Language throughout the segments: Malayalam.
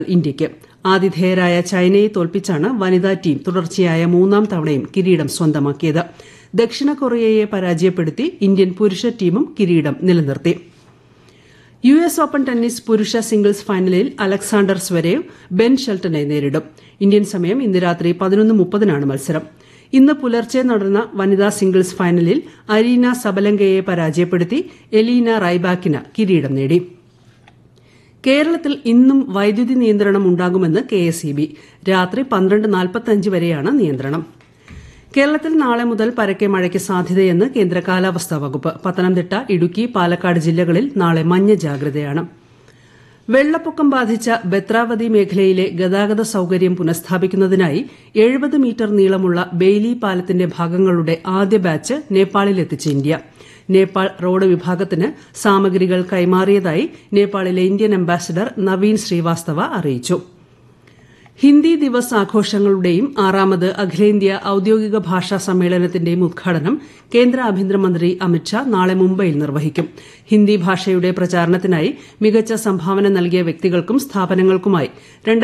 ഇന്ത്യയ്ക്ക് ആതിഥേയരായ ചൈനയെ തോൽപ്പിച്ചാണ് വനിതാ ടീം തുടർച്ചയായ മൂന്നാം തവണയും കിരീടം സ്വന്തമാക്കിയത് ദക്ഷിണ കൊറിയയെ പരാജയപ്പെടുത്തി ഇന്ത്യൻ പുരുഷ ടീമും കിരീടം നിലനിർത്തി യു എസ് ഓപ്പൺ ടെന്നീസ് പുരുഷ സിംഗിൾസ് ഫൈനലിൽ അലക്സാണ്ടർ സ്വരേവ് ബെൻ ഷെൽട്ടനെ നേരിടും ഇന്ത്യൻ സമയം ഇന്ന് രാത്രി പതിനൊന്ന് മുപ്പതിനാണ് മത്സരം ഇന്ന് പുലർച്ചെ നടന്ന വനിതാ സിംഗിൾസ് ഫൈനലിൽ അരീന സബലങ്കയെ പരാജയപ്പെടുത്തി എലീന റൈബാക്കിന് കിരീടം നേടി കേരളത്തിൽ ഇന്നും വൈദ്യുതി നിയന്ത്രണം ഉണ്ടാകുമെന്ന് കെ എസ് ഇ ബി രാത്രി പന്ത്രണ്ട് നാൽപ്പത്തഞ്ച് വരെയാണ് നിയന്ത്രണം കേരളത്തിൽ നാളെ മുതൽ പരക്കെ മഴയ്ക്ക് സാധ്യതയെന്ന് കേന്ദ്ര കാലാവസ്ഥാ വകുപ്പ് പത്തനംതിട്ട ഇടുക്കി പാലക്കാട് ജില്ലകളിൽ നാളെ മഞ്ഞ ജാഗ്രതയാണ് വെള്ളപ്പൊക്കം ബാധിച്ച ബത്രാവതി മേഖലയിലെ ഗതാഗത സൌകര്യം പുനഃസ്ഥാപിക്കുന്നതിനായി എഴുപത് മീറ്റർ നീളമുള്ള ബെയ്ലി പാലത്തിന്റെ ഭാഗങ്ങളുടെ ആദ്യ ബാച്ച് നേപ്പാളിലെത്തിച്ച് ഇന്ത്യ നേപ്പാൾ റോഡ് വിഭാഗത്തിന് സാമഗ്രികൾ കൈമാറിയതായി നേപ്പാളിലെ ഇന്ത്യൻ അംബാസിഡർ നവീൻ ശ്രീവാസ്തവ അറിയിച്ചു ഹിന്ദി ദിവസ് ആഘോഷങ്ങളുടെയും ആറാമത് അഖിലേന്ത്യാ ഔദ്യോഗിക ഭാഷാ സമ്മേളനത്തിന്റെയും ഉദ്ഘാടനം കേന്ദ്ര ആഭ്യന്തരമന്ത്രി അമിത്ഷാ നാളെ മുംബൈയിൽ നിർവഹിക്കും ഹിന്ദി ഭാഷയുടെ പ്രചാരണത്തിനായി മികച്ച സംഭാവന നൽകിയ വ്യക്തികൾക്കും സ്ഥാപനങ്ങൾക്കുമായി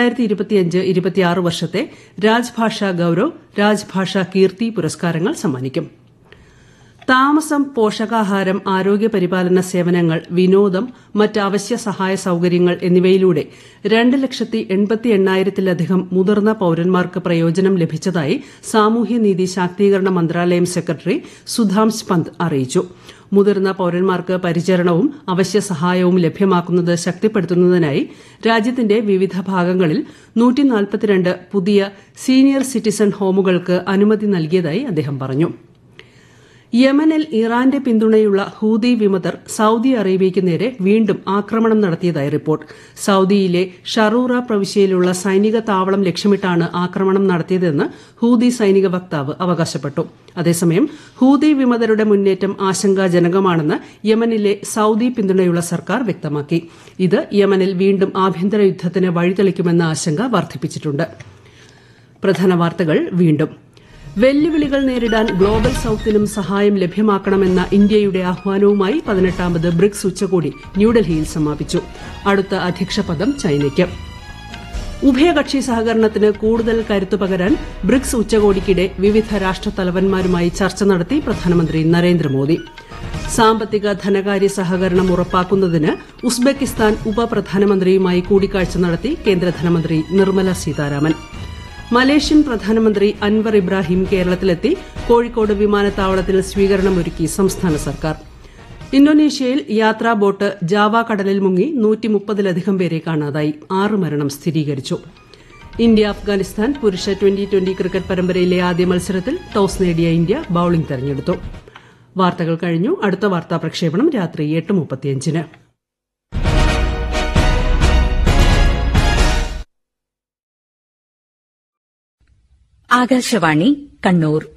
വർഷത്തെ രാജ്ഭാഷാ ഗൌരവ് രാജ്ഭാഷാ കീർത്തി പുരസ്കാരങ്ങൾ സമ്മാനിക്കും താമസം പോഷകാഹാരം ആരോഗ്യ പരിപാലന സേവനങ്ങൾ വിനോദം മറ്റ് അവശ്യ സഹായ സൌകര്യങ്ങൾ എന്നിവയിലൂടെ രണ്ട് ലക്ഷത്തി എൺപത്തി എണ്ണായിരത്തിലധികം മുതിർന്ന പൌരന്മാർക്ക് പ്രയോജനം ലഭിച്ചതായി സാമൂഹ്യനീതി ശാക്തീകരണ മന്ത്രാലയം സെക്രട്ടറി സുധാംശ് പന്ത് അറിയിച്ചു മുതിർന്ന പൌരന്മാർക്ക് പരിചരണവും അവശ്യ സഹായവും ലഭ്യമാക്കുന്നത് ശക്തിപ്പെടുത്തുന്നതിനായി രാജ്യത്തിന്റെ വിവിധ ഭാഗങ്ങളിൽ പുതിയ സീനിയർ സിറ്റിസൺ ഹോമുകൾക്ക് അനുമതി നൽകിയതായി അദ്ദേഹം പറഞ്ഞു യമനിൽ ഇറാന്റെ പിന്തുണയുള്ള ഹൂതി വിമതർ സൌദി അറേബ്യയ്ക്ക് നേരെ വീണ്ടും ആക്രമണം നടത്തിയതായി റിപ്പോർട്ട് സൌദിയിലെ ഷറൂറ പ്രവിശ്യയിലുള്ള സൈനിക താവളം ലക്ഷ്യമിട്ടാണ് ആക്രമണം നടത്തിയതെന്ന് ഹൂതി സൈനിക വക്താവ് അവകാശപ്പെട്ടു അതേസമയം ഹൂതി വിമതരുടെ മുന്നേറ്റം ആശങ്കാജനകമാണെന്ന് യമനിലെ സൌദി പിന്തുണയുള്ള സർക്കാർ വ്യക്തമാക്കി ഇത് യമനിൽ വീണ്ടും ആഭ്യന്തര യുദ്ധത്തിന് വഴിതെളിക്കുമെന്ന ആശങ്ക വർദ്ധിപ്പിച്ചിട്ടുണ്ട് പ്രധാന വാർത്തകൾ വീണ്ടും വെല്ലുവിളികൾ നേരിടാൻ ഗ്ലോബൽ സൌത്തിനും സഹായം ലഭ്യമാക്കണമെന്ന ഇന്ത്യയുടെ ആഹ്വാനവുമായി പതിനെട്ടാമത് ബ്രിക്സ് ഉച്ചകോടി ന്യൂഡൽഹിയിൽ സമാപിച്ചു അടുത്ത അധ്യക്ഷപദം ചൈനയ്ക്ക് ഉഭയകക്ഷി സഹകരണത്തിന് കൂടുതൽ കരുത്തു പകരാൻ ബ്രിക്സ് ഉച്ചകോടിക്കിടെ വിവിധ രാഷ്ട്രത്തലവന്മാരുമായി ചർച്ച നടത്തി പ്രധാനമന്ത്രി നരേന്ദ്രമോദി സാമ്പത്തിക ധനകാര്യ സഹകരണം ഉറപ്പാക്കുന്നതിന് ഉസ്ബെക്കിസ്ഥാൻ ഉപപ്രധാനമന്ത്രിയുമായി കൂടിക്കാഴ്ച നടത്തി കേന്ദ്ര ധനമന്ത്രി നിർമ്മല സീതാരാമൻ മലേഷ്യൻ പ്രധാനമന്ത്രി അൻവർ ഇബ്രാഹിം കേരളത്തിലെത്തി കോഴിക്കോട് വിമാനത്താവളത്തിൽ സ്വീകരണമൊരുക്കി സംസ്ഥാന സർക്കാർ ഇന്തോനേഷ്യയിൽ യാത്രാ ബോട്ട് ജാവ കടലിൽ മുങ്ങി നൂറ്റിമുപ്പതിലധികം പേരെ കാണാതായി ആറ് മരണം സ്ഥിരീകരിച്ചു ഇന്ത്യ അഫ്ഗാനിസ്ഥാൻ പുരുഷ ട്വന്റി ട്വന്റി ക്രിക്കറ്റ് പരമ്പരയിലെ ആദ്യ മത്സരത്തിൽ ടോസ് നേടിയ ഇന്ത്യ ബൌളിംഗ് തെരഞ്ഞെടുത്തു വാർത്തകൾ കഴിഞ്ഞു അടുത്ത വാർത്താ പ്രക്ഷേപണം രാത്രി എട്ട് മുപ്പത്തിയഞ്ചിന് ആകാശവാണി കണ്ണൂർ